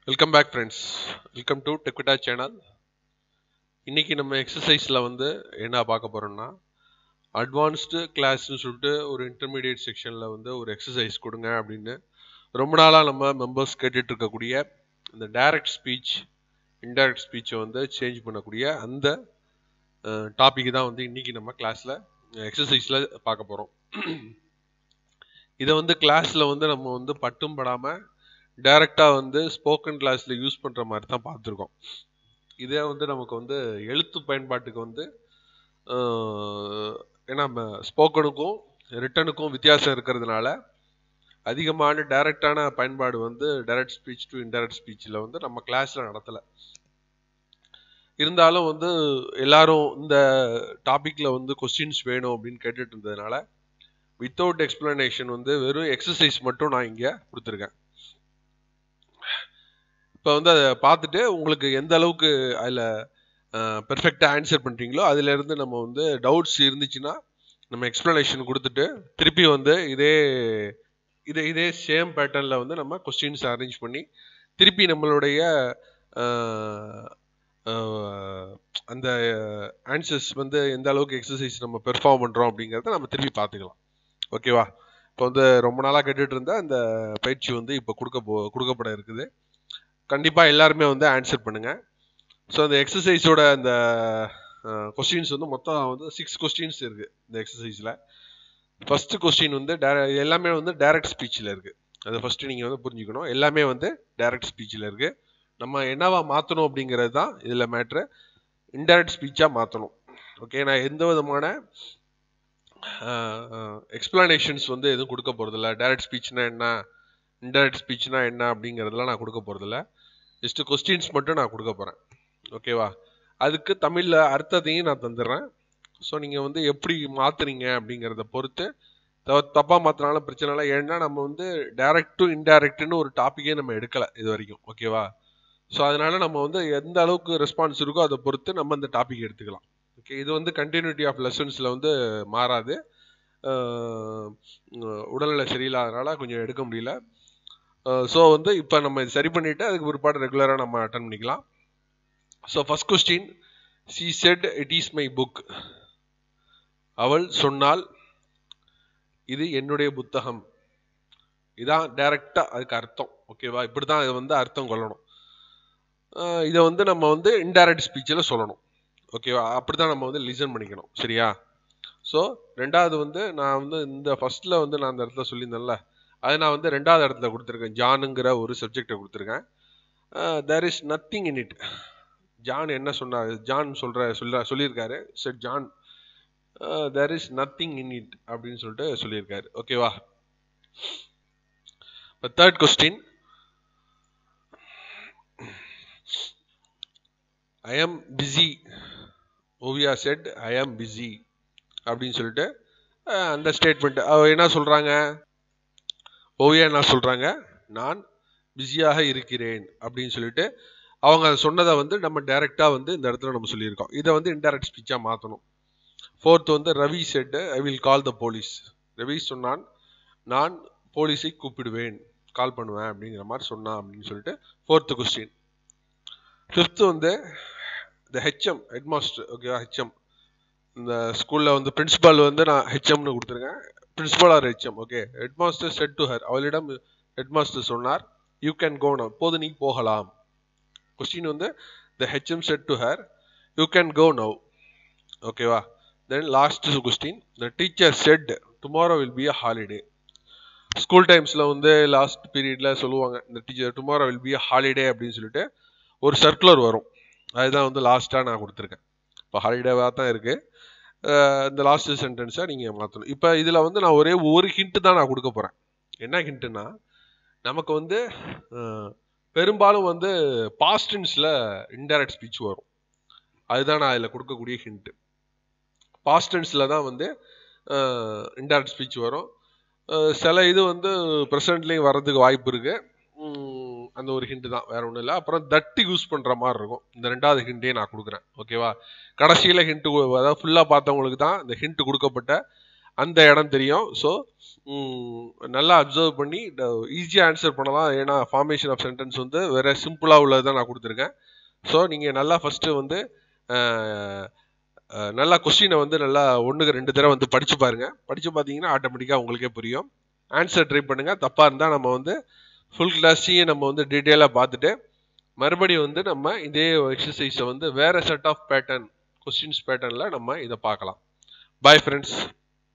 welcome back friends welcome to டெக்விட்டா channel இன்னைக்கு நம்ம எக்ஸசைஸில் வந்து என்ன பார்க்க போகிறோம்னா அட்வான்ஸ்டு கிளாஸ்னு சொல்லிட்டு ஒரு இன்டர்மீடியட் செக்ஷனில் வந்து ஒரு எக்ஸசைஸ் கொடுங்க அப்படின்னு ரொம்ப நாளாக நம்ம மெம்பர்ஸ் கேட்டுட்டு இருக்கக்கூடிய இந்த டைரக்ட் ஸ்பீச் இன்டைரக்ட் ஸ்பீச்சை வந்து சேஞ்ச் பண்ணக்கூடிய அந்த டாபிக் தான் வந்து இன்னைக்கு நம்ம கிளாஸில் எக்ஸசைஸில் பார்க்க போகிறோம் இதை வந்து கிளாஸில் வந்து நம்ம வந்து பட்டும் படாமல் டைரெக்டாக வந்து ஸ்போக்கன் கிளாஸில் யூஸ் பண்ணுற மாதிரி தான் பார்த்துருக்கோம் இதே வந்து நமக்கு வந்து எழுத்து பயன்பாட்டுக்கு வந்து ஆஹ், ஏன்னா நம்ம ஸ்போக்கனுக்கும் ரிட்டனுக்கும் வித்தியாசம் இருக்கிறதுனால அதிகமான டைரக்டான பயன்பாடு வந்து டைரக்ட் ஸ்பீச் டு இன்டைரக்ட் ஸ்பீச்சில் வந்து நம்ம கிளாஸில் நடத்தலை இருந்தாலும் வந்து எல்லாரும் இந்த டாப்பிக்கில் வந்து கொஸ்டின்ஸ் வேணும் அப்படின்னு கேட்டுட்டு இருந்ததுனால வித்தவுட் எக்ஸ்பிளனேஷன் வந்து வெறும் எக்ஸசைஸ் மட்டும் நான் இங்கே கொடுத்துருக்கேன் இப்போ வந்து அதை பார்த்துட்டு உங்களுக்கு எந்த அளவுக்கு அதில் பெர்ஃபெக்டாக ஆன்சர் பண்ணுறீங்களோ அதிலேருந்து நம்ம வந்து டவுட்ஸ் இருந்துச்சுன்னா நம்ம எக்ஸ்ப்ளனேஷன் கொடுத்துட்டு திருப்பி வந்து இதே இதே இதே சேம் பேட்டர்னில் வந்து நம்ம கொஸ்டின்ஸ் அரேஞ்ச் பண்ணி திருப்பி நம்மளுடைய அஹ், அஹ், அந்த ஆன்சர்ஸ் வந்து எந்த அளவுக்கு எக்ஸசைஸ் நம்ம பெர்ஃபார்ம் பண்ணுறோம் அப்படிங்கிறத நம்ம திருப்பி பார்த்துக்கலாம் ஓகேவா இப்போ வந்து ரொம்ப நாளாக கேட்டுட்டு இருந்த அந்த பயிற்சி வந்து இப்போ கொடுக்க போ கொடுக்கப்பட இருக்குது கண்டிப்பாக எல்லாருமே வந்து ஆன்சர் பண்ணுங்க ஸோ அந்த எக்ஸசைஸோட அந்த கொஸ்டின்ஸ் வந்து மொத்தம் வந்து சிக்ஸ் கொஸ்டின்ஸ் இருக்கு இந்த எக்ஸசைஸில் ஃபர்ஸ்ட் கொஸ்டின் வந்து direct- எல்லாமே வந்து டைரக்ட் ஸ்பீச்சில் இருக்கு அதை ஃபர்ஸ்ட் நீங்கள் வந்து புரிஞ்சுக்கணும் எல்லாமே வந்து டைரக்ட் ஸ்பீச்சில் இருக்கு நம்ம என்னவா மாற்றணும் அப்படிங்கிறது தான் இதில் மேட்ரு இன்டைரக்ட் ஸ்பீச்சாக மாற்றணும் ஓகே நான் எந்த விதமான எக்ஸ்பிளனேஷன்ஸ் வந்து எதுவும் கொடுக்க போகிறதில்ல டைரக்ட் ஸ்பீச்னா என்ன இன்டைரக்ட் ஸ்பீச்னா என்ன அப்படிங்கிறதெல்லாம் நான் கொடுக்க போகிறதில்ல ஜஸ்ட் கொஸ்டின்ஸ் மட்டும் நான் கொடுக்க போகிறேன் ஓகேவா அதுக்கு தமிழில் அர்த்தத்தையும் நான் தந்துடுறேன் ஸோ நீங்கள் வந்து எப்படி மாற்றுறீங்க அப்படிங்கிறத பொறுத்து தப்பாக மாற்றினாலும் பிரச்சனை இல்லை ஏன்னா நம்ம வந்து டைரக்ட் டு இன்டைரக்ட்னு ஒரு டாப்பிக்கே நம்ம எடுக்கலை இது வரைக்கும் ஓகேவா ஸோ அதனால நம்ம வந்து எந்த அளவுக்கு ரெஸ்பான்ஸ் இருக்கோ அதை பொறுத்து நம்ம அந்த டாபிக் எடுத்துக்கலாம் ஓகே இது வந்து கண்டினியூட்டி ஆஃப் லெசன்ஸில் வந்து மாறாது அஹ் உம் உடல்நிலை சரியில்லாதனால கொஞ்சம் எடுக்க முடியல ஸோ வந்து இப்போ நம்ம இது சரி பண்ணிட்டு அதுக்கு பிற்பாடு ரெகுலராக நம்ம அட்டன் பண்ணிக்கலாம் so first question she said it is my book அவள் சொன்னால் இது என்னுடைய புத்தகம் இதான் டைரக்டா அதுக்கு அர்த்தம் ஓகேவா இப்படி தான் இது வந்து அர்த்தம் கொள்ளணும் அஹ் இதை வந்து நம்ம வந்து இன்டைரக்ட் ஸ்பீச்சில் சொல்லணும் ஓகேவா அப்படி தான் நம்ம வந்து லிசன் பண்ணிக்கணும் சரியா ஸோ ரெண்டாவது வந்து நான் வந்து இந்த ஃபர்ஸ்ட்ல வந்து நான் அந்த இடத்துல சொல்லியிருந்தேன்ல அதை நான் வந்து ரெண்டாவது இடத்துல கொடுத்துருக்கேன் ஜானுங்கிற ஒரு சப்ஜெக்டை கொடுத்துருக்கேன் there is nothing in it John என்ன சொன்னார் ஜான் சொல்ற சொல்ல சொல்லியிருக்காரு sir John there is nothing in it அப்படின்னு சொல்லிட்டு சொல்லியிருக்காரு ஓகேவா இப்போ தேர்ட் கொஸ்டின் ஐ ஆம் பிஸி ஓவியா செட் ஐ ஆம் பிஸி அப்படின்னு சொல்லிட்டு அஹ், அந்த ஸ்டேட்மெண்ட் என்ன சொல்றாங்க ஓவியா என்ன சொல்றாங்க நான் பிஸியாக இருக்கிறேன் அப்படின்னு சொல்லிட்டு அவங்க அதை சொன்னதை வந்து நம்ம டைரக்டா வந்து இந்த இடத்துல நம்ம சொல்லியிருக்கோம் இதை வந்து இன்டைரக்ட் ஸ்பீச்சா மாற்றணும் ஃபோர்த் வந்து Ravi said I will call the police Ravi சொன்னான் நான் போலீஸை கூப்பிடுவேன் கால் பண்ணுவேன் அப்படிங்கிற மாதிரி சொன்னான் அப்படின்னு சொல்லிட்டு ஃபோர்த்து கொஸ்டின் ஃபிஃப்த்து வந்து இந்த ஹெச்எம் ஹெட்மாஸ்டர் ஓகேவா ஹெச்எம் இந்த ஸ்கூலில் வந்து பிரின்சிபால் வந்து நான் ஹெச்எம்னு கொடுத்துருக்கேன் principal or HM okay headmaster said to her அவளிடம் ஹெட்மாஸ்டர் சொன்னார் யூ கேன் கோ நவ் போது நீ போகலாம் கொஸ்டின் வந்து the HM said to her you can go now ஓகேவா then last question the teacher said tomorrow will be a holiday school டைம்ஸில் வந்து last பீரியடில் சொல்லுவாங்க இந்த teacher tomorrow will be a holiday அப்படின்னு சொல்லிட்டு ஒரு சர்க்குலர் வரும் அதுதான் வந்து லாஸ்ட்டாக நான் கொடுத்துருக்கேன் இப்போ ஹாலிடேவாக தான் இருக்குது இந்த லாஸ்ட் சென்டென்ஸை நீங்கள் மாற்றணும் இப்போ இதில் வந்து நான் ஒரே ஒரு ஹிண்ட்டு தான் நான் கொடுக்க போகிறேன் என்ன ஹிண்ட்டுனா நமக்கு வந்து அஹ், பெரும்பாலும் வந்து பாஸ்டன்ஸில் இன்டைரக்ட் ஸ்பீச் வரும் அதுதான் நான் அதில் கொடுக்கக்கூடிய ஹிண்ட்டு பாஸ்டன்ஸில் தான் வந்து இன்டைரக்ட் ஸ்பீச் வரும் அஹ், சில இது வந்து ப்ரெசன்ட்லேயும் வர்றதுக்கு வாய்ப்பு இருக்கு உம், அந்த ஒரு ஹிண்ட் தான் வேற ஒன்றும் இல்லை அப்புறம் தட்டு யூஸ் பண்ணுற மாதிரி இருக்கும் இந்த ரெண்டாவது ஹிண்ட்டையும் நான் கொடுக்குறேன் ஓகேவா கடைசியில் ஹிண்ட் அதாவது ஃபுல்லாக பார்த்தவங்களுக்கு தான் இந்த ஹிண்ட் கொடுக்கப்பட்ட அந்த இடம் தெரியும் ஸோ நல்லா அப்சர்வ் பண்ணி ஈஸியாக ஆன்சர் பண்ணலாம் ஏன்னா ஃபார்மேஷன் ஆஃப் சென்டென்ஸ் வந்து வேற சிம்பிளாக உள்ளது தான் நான் கொடுத்துருக்கேன் ஸோ நீங்கள் நல்லா ஃபஸ்ட்டு வந்து அஹ், அஹ், நல்லா கொஸ்டினை வந்து நல்லா ஒன்றுக்கு ரெண்டு தடவை வந்து படிச்சு பாருங்க படிச்சு பார்த்தீங்கன்னா ஆட்டோமேட்டிக்காக உங்களுக்கே புரியும் ஆன்சர் ட்ரை பண்ணுங்க தப்பாக இருந்தால் நம்ம வந்து ஃபுல் கிளாஸையும் நம்ம வந்து டீட்டெயிலாக பார்த்துட்டு மறுபடியும் வந்து நம்ம இதே எக்ஸசைஸை வந்து வேற செட் ஆஃப் பேட்டர்ன் கொஸ்டின்ஸ் பேட்டர்னில் நம்ம இதை பார்க்கலாம் பாய் ஃப்ரெண்ட்ஸ்